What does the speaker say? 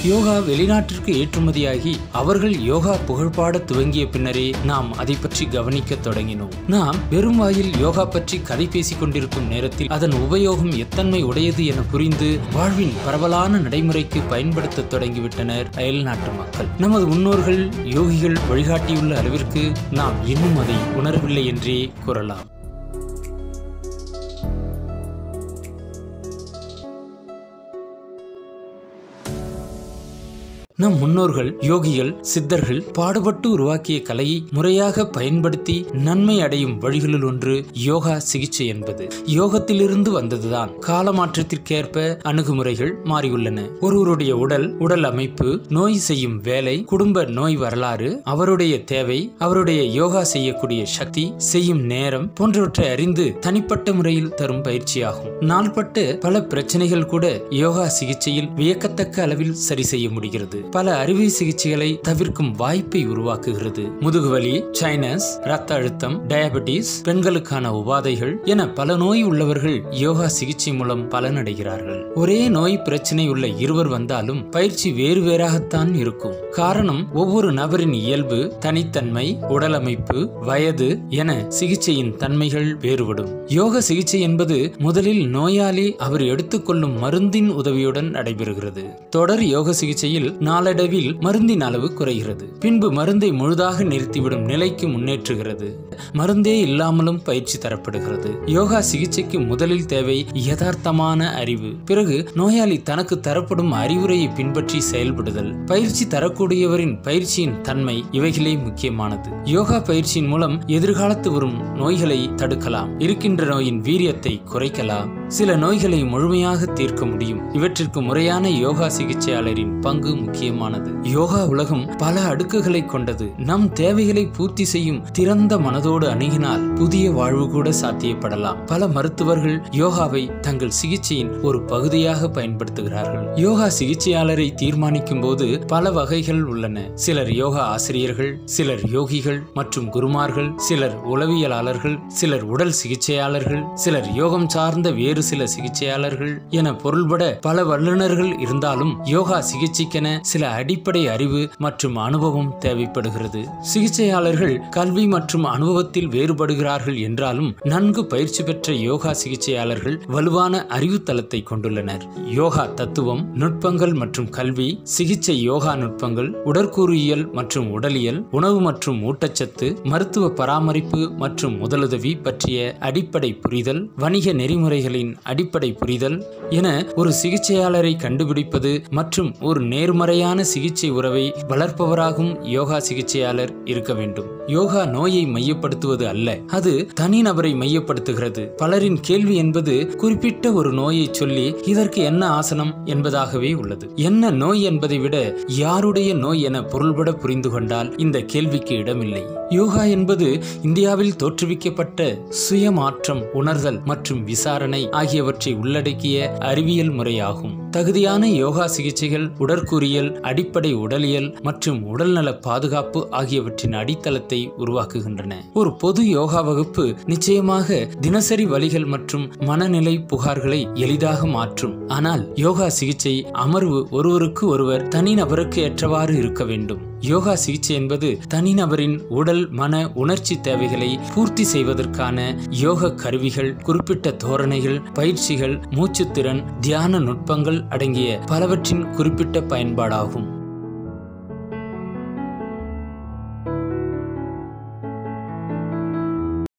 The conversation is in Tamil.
யோகா வெளிநாட்டிற்கு ஏற்றுமதியாகி அவர்கள் யோகா புகழ்பாட துவங்கிய பின்னரே நாம் அதை பற்றி கவனிக்க தொடங்கினோம் நாம் வெறும் வாயில் யோகா பற்றி கதை பேசிக் கொண்டிருக்கும் நேரத்தில் அதன் உபயோகம் எத்தன்மை உடையது என புரிந்து வாழ்வின் பரவலான நடைமுறைக்கு பயன்படுத்த தொடங்கிவிட்டனர் அயல் நாட்டு மக்கள் நமது முன்னோர்கள் யோகிகள் வழிகாட்டியுள்ள அளவிற்கு நாம் இன்னும் அதை உணரவில்லை என்றே கூறலாம் நம் முன்னோர்கள் யோகிகள் சித்தர்கள் பாடுபட்டு உருவாக்கிய கலையை முறையாக பயன்படுத்தி நன்மை அடையும் வழிகளில் ஒன்று யோகா சிகிச்சை என்பது யோகத்திலிருந்து வந்ததுதான் கால மாற்றத்திற்கேற்ப அணுகுமுறைகள் மாறியுள்ளன ஒருவருடைய உடல் உடல் அமைப்பு நோய் செய்யும் வேலை குடும்ப நோய் வரலாறு அவருடைய தேவை அவருடைய யோகா செய்யக்கூடிய சக்தி செய்யும் நேரம் போன்றவற்றை அறிந்து தனிப்பட்ட முறையில் தரும் பயிற்சியாகும் நாள்பட்டு பல பிரச்சனைகள் கூட யோகா சிகிச்சையில் வியக்கத்தக்க அளவில் சரி செய்ய முடிகிறது பல அறுவை சிகிச்சைகளை தவிர்க்கும் வாய்ப்பை உருவாக்குகிறது முதுகுவலி சைனஸ் ரத்த அழுத்தம் டயபெட்டிஸ் பெண்களுக்கான உபாதைகள் என பல நோய் உள்ளவர்கள் யோகா சிகிச்சை மூலம் பலனடைகிறார்கள் ஒரே நோய் பிரச்சனை உள்ள இருவர் வந்தாலும் பயிற்சி வேறு வேறாகத்தான் இருக்கும் காரணம் ஒவ்வொரு நபரின் இயல்பு தனித்தன்மை உடலமைப்பு வயது என சிகிச்சையின் தன்மைகள் வேறுபடும் யோக சிகிச்சை என்பது முதலில் நோயாளி அவர் எடுத்துக்கொள்ளும் மருந்தின் உதவியுடன் நடைபெறுகிறது தொடர் யோக சிகிச்சையில் நாளடைவில் மருந்தின் அளவு குறைகிறது பின்பு மருந்தை முழுதாக நிறுத்திவிடும் நிலைக்கு முன்னேற்றுகிறது மருந்தே இல்லாமலும் பயிற்சி தரப்படுகிறது யோகா சிகிச்சைக்கு முதலில் தேவை யதார்த்தமான அறிவு பிறகு நோயாளி தனக்கு தரப்படும் அறிவுரையை பின்பற்றி செயல்படுதல் பயிற்சி தரக்கூடியவரின் பயிற்சியின் தன்மை இவைகளே முக்கியமானது யோகா பயிற்சியின் மூலம் எதிர்காலத்து வரும் நோய்களை தடுக்கலாம் இருக்கின்ற நோயின் வீரியத்தை குறைக்கலாம் சில நோய்களை முழுமையாக தீர்க்க முடியும் இவற்றிற்கு முறையான யோகா சிகிச்சையாளரின் பங்கு முக்கியமானது யோகா உலகம் பல அடுக்குகளை கொண்டது நம் தேவைகளை பூர்த்தி செய்யும் திறந்த மனதோடு அணுகினால் புதிய வாழ்வு கூட சாத்தியப்படலாம் பல மருத்துவர்கள் யோகாவை தங்கள் சிகிச்சையின் ஒரு பகுதியாக பயன்படுத்துகிறார்கள் யோகா சிகிச்சையாளரை தீர்மானிக்கும் போது பல வகைகள் உள்ளன சிலர் யோகா ஆசிரியர்கள் சிலர் யோகிகள் மற்றும் குருமார்கள் சிலர் உளவியலாளர்கள் சிலர் உடல் சிகிச்சையாளர்கள் சிலர் யோகம் சார்ந்த வேறு சில சிகிச்சையாளர்கள் என பொருள்பட பல வல்லுநர்கள் இருந்தாலும் யோகா சிகிச்சைக்கென சில அடிப்படை அறிவு மற்றும் அனுபவம் தேவைப்படுகிறது சிகிச்சையாளர்கள் கல்வி மற்றும் அனுபவத்தில் வேறுபடுகிறார்கள் என்றாலும் நன்கு பயிற்சி பெற்ற யோகா சிகிச்சையாளர்கள் வலுவான அறிவு தளத்தை கொண்டுள்ளனர் யோகா தத்துவம் நுட்பங்கள் மற்றும் கல்வி சிகிச்சை யோகா நுட்பங்கள் உடற்கூறியல் மற்றும் உடலியல் உணவு மற்றும் ஊட்டச்சத்து மருத்துவ பராமரிப்பு மற்றும் முதலுதவி பற்றிய அடிப்படை புரிதல் வணிக நெறிமுறைகளின் அடிப்படை புரிதல் என ஒரு சிகிச்சையாளரை கண்டுபிடிப்பது மற்றும் ஒரு நேர்மறையான சிகிச்சை உறவை வளர்ப்பவராகும் யோகா சிகிச்சையாளர் இருக்க வேண்டும் யோகா நோயை மையப்படுத்துவது அல்ல அது தனிநபரை மையப்படுத்துகிறது பலரின் கேள்வி என்பது குறிப்பிட்ட ஒரு நோயை சொல்லி இதற்கு என்ன ஆசனம் என்பதாகவே உள்ளது என்ன நோய் என்பதை விட யாருடைய நோய் என பொருள்பட புரிந்து கொண்டால் இந்த கேள்விக்கு இடமில்லை யோகா என்பது இந்தியாவில் தோற்றுவிக்கப்பட்ட சுயமாற்றம் உணர்தல் மற்றும் விசாரணை ஆகியவற்றை உள்ளடக்கிய அறிவியல் முறையாகும் தகுதியான யோகா சிகிச்சைகள் உடற்கூறியல் அடிப்படை உடலியல் மற்றும் உடல்நல பாதுகாப்பு ஆகியவற்றின் அடித்தளத்தை உருவாக்குகின்றன ஒரு பொது யோகா வகுப்பு நிச்சயமாக தினசரி வலிகள் மற்றும் மனநிலை புகார்களை எளிதாக மாற்றும் ஆனால் யோகா சிகிச்சை அமர்வு ஒருவருக்கு ஒருவர் தனிநபருக்கு ஏற்றவாறு இருக்க வேண்டும் யோகா சிகிச்சை என்பது தனிநபரின் உடல் மன உணர்ச்சி தேவைகளை பூர்த்தி செய்வதற்கான யோக கருவிகள் குறிப்பிட்ட தோரணைகள் பயிற்சிகள் மூச்சுத்திறன் தியான நுட்பங்கள் அடங்கிய பலவற்றின் குறிப்பிட்ட பயன்பாடாகும்